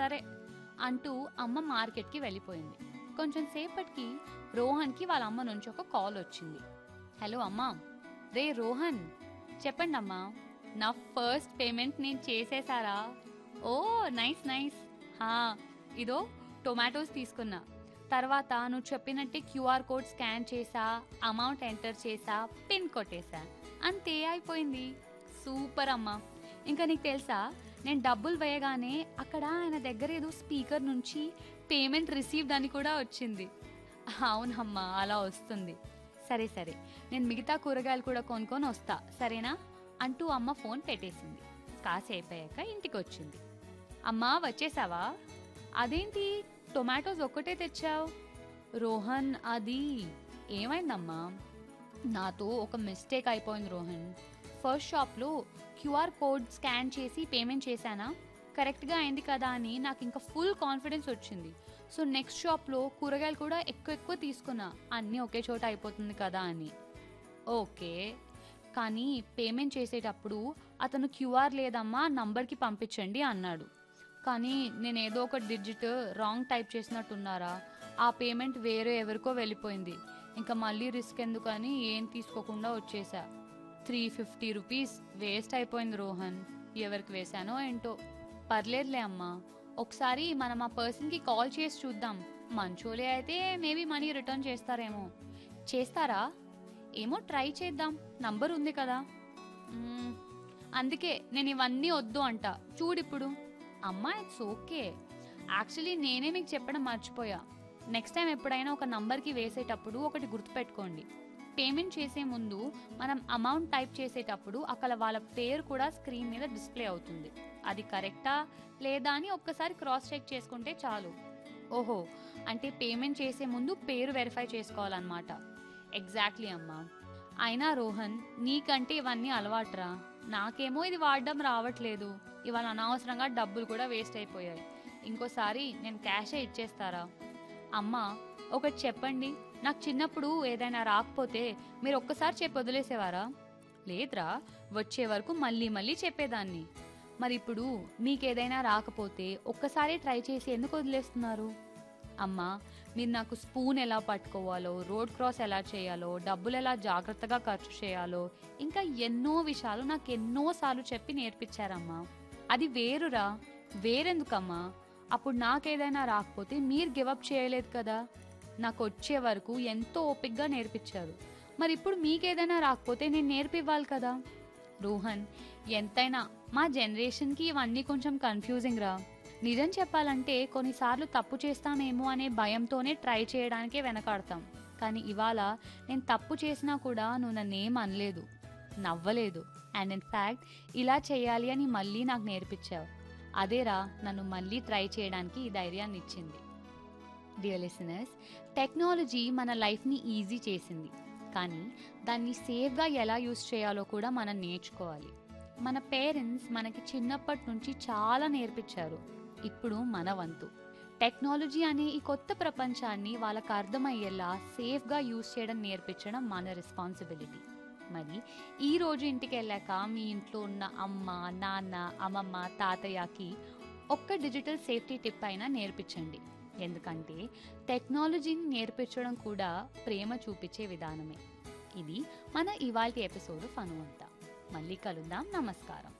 సరే అంటూ అమ్మ మార్కెట్కి వెళ్ళిపోయింది కొంచెం సేపటికి రోహన్కి వాళ్ళ అమ్మ నుంచి ఒక కాల్ వచ్చింది హలో అమ్మా రే రోహన్ చెప్పండి అమ్మా నా ఫస్ట్ పేమెంట్ నేను చేసేసారా ఓ నైస్ నైస్ హా ఇదో టొమాటోస్ తీసుకున్నా తర్వాత నువ్వు చెప్పినట్టే క్యూఆర్ కోడ్ స్కాన్ చేసా అమౌంట్ ఎంటర్ చేసా పిన్ కొట్టేశా అంతే అయిపోయింది సూపర్ అమ్మా ఇంకా నీకు తెలుసా నేను డబ్బులు వేయగానే అక్కడ ఆయన దగ్గర ఏదో స్పీకర్ నుంచి పేమెంట్ రిసీవ్డ్ అని కూడా వచ్చింది అవునమ్మా అలా వస్తుంది సరే సరే నేను మిగతా కూరగాయలు కూడా కొనుక్కొని వస్తా సరేనా అంటూ అమ్మ ఫోన్ పెట్టేసింది కాసేపు అయ్యాక ఇంటికి వచ్చింది అమ్మా వచ్చేసావా అదేంటి టొమాటోస్ ఒక్కటే తెచ్చావు రోహన్ అది ఏమైందమ్మా నాతో ఒక మిస్టేక్ అయిపోయింది రోహన్ ఫస్ట్ షాప్లో క్యూఆర్ కోడ్ స్కాన్ చేసి పేమెంట్ చేశానా కరెక్ట్గా అయింది కదా అని నాకు ఇంకా ఫుల్ కాన్ఫిడెన్స్ వచ్చింది సో నెక్స్ట్ షాప్లో కూరగాయలు కూడా ఎక్కువ ఎక్కువ తీసుకున్నా అన్నీ ఒకే చోట అయిపోతుంది కదా అని ఓకే కానీ పేమెంట్ చేసేటప్పుడు అతను క్యూఆర్ లేదమ్మా నంబర్కి పంపించండి అన్నాడు కానీ నేను ఏదో ఒక డిజిట్ రాంగ్ టైప్ చేసినట్టున్నారా ఆ పేమెంట్ వేరే ఎవరికో వెళ్ళిపోయింది ఇంకా మళ్ళీ రిస్క్ ఎందుకని ఏం తీసుకోకుండా వచ్చేసా త్రీ ఫిఫ్టీ రూపీస్ వేస్ట్ అయిపోయింది రోహన్ ఎవరికి వేశానో ఏంటో పర్లేదులే అమ్మా ఒకసారి మనం ఆ పర్సన్కి కాల్ చేసి చూద్దాం మంచోలే అయితే మేబీ మనీ రిటర్న్ చేస్తారేమో చేస్తారా ఏమో ట్రై చేద్దాం నంబర్ ఉంది కదా మ్మ్, అందుకే నేను ఇవన్నీ వద్దు అంట చూడిప్పుడు అమ్మా ఇట్స్ ఓకే యాక్చువల్లీ నేనే మీకు చెప్పడం మర్చిపోయా నెక్స్ట్ టైం ఎప్పుడైనా ఒక నంబర్కి వేసేటప్పుడు ఒకటి గుర్తుపెట్టుకోండి పేమెంట్ చేసే ముందు మనం అమౌంట్ టైప్ చేసేటప్పుడు అక్కడ వాళ్ళ పేరు కూడా స్క్రీన్ మీద డిస్ప్లే అవుతుంది అది కరెక్టా లేదా అని ఒక్కసారి క్రాస్ చెక్ చేసుకుంటే చాలు ఓహో అంటే పేమెంట్ చేసే ముందు పేరు వెరిఫై చేసుకోవాలన్నమాట ఎగ్జాక్ట్లీ అమ్మా అయినా రోహన్ నీకంటే ఇవన్నీ అలవాటురా నాకేమో ఇది వాడడం రావట్లేదు ఇవాళ అనవసరంగా డబ్బులు కూడా వేస్ట్ అయిపోయాయి ఇంకోసారి నేను క్యాషే ఇచ్చేస్తారా అమ్మా ఒకటి చెప్పండి నాకు చిన్నప్పుడు ఏదైనా రాకపోతే మీరు ఒక్కసారి చెప్పి వదిలేసేవారా లేదురా వచ్చే వరకు మళ్ళీ మళ్ళీ చెప్పేదాన్ని మరి ఇప్పుడు మీకేదైనా రాకపోతే ఒక్కసారి ట్రై చేసి ఎందుకు వదిలేస్తున్నారు అమ్మా మీరు నాకు స్పూన్ ఎలా పట్టుకోవాలో రోడ్ క్రాస్ ఎలా చేయాలో డబ్బులు ఎలా జాగ్రత్తగా ఖర్చు చేయాలో ఇంకా ఎన్నో విషయాలు నాకు ఎన్నోసార్లు చెప్పి నేర్పించారమ్మా అది వేరురా వేరెందుకమ్మా అప్పుడు నాకేదైనా రాకపోతే మీరు గివప్ చేయలేదు కదా నాకు వచ్చే వరకు ఎంతో ఓపిక్గా నేర్పించారు మరి ఇప్పుడు మీకేదైనా రాకపోతే నేను నేర్పివ్వాలి కదా రోహన్ ఎంతైనా మా జనరేషన్కి ఇవన్నీ కొంచెం కన్ఫ్యూజింగ్ రా నిజం చెప్పాలంటే కొన్నిసార్లు తప్పు చేస్తామేమో అనే భయంతోనే ట్రై చేయడానికే వెనకాడతాం కానీ ఇవాళ నేను తప్పు చేసినా కూడా నువ్వు నన్నేం అనలేదు నవ్వలేదు అండ్ ఇన్ ఫ్యాక్ట్ ఇలా చేయాలి అని మళ్ళీ నాకు నేర్పించావు అదేరా నన్ను మళ్ళీ ట్రై చేయడానికి ఈ ధైర్యాన్ని ఇచ్చింది డియర్ లిసనర్స్ టెక్నాలజీ మన లైఫ్ని ఈజీ చేసింది కానీ దాన్ని సేఫ్గా ఎలా యూస్ చేయాలో కూడా మనం నేర్చుకోవాలి మన పేరెంట్స్ మనకి చిన్నప్పటి నుంచి చాలా నేర్పించారు ఇప్పుడు మన వంతు టెక్నాలజీ అనే ఈ కొత్త ప్రపంచాన్ని వాళ్ళకి అర్థమయ్యేలా సేఫ్గా యూస్ చేయడం నేర్పించడం మన రెస్పాన్సిబిలిటీ మరి ఈ రోజు ఇంటికి వెళ్ళాక మీ ఇంట్లో ఉన్న అమ్మ నాన్న అమ్మమ్మ తాతయ్యకి ఒక్క డిజిటల్ సేఫ్టీ టిప్ అయినా నేర్పించండి ఎందుకంటే టెక్నాలజీని నేర్పించడం కూడా ప్రేమ చూపించే విధానమే ఇది మన ఇవాల్టి ఎపిసోడ్ ఫను అంతా మళ్ళీ కలుద్దాం నమస్కారం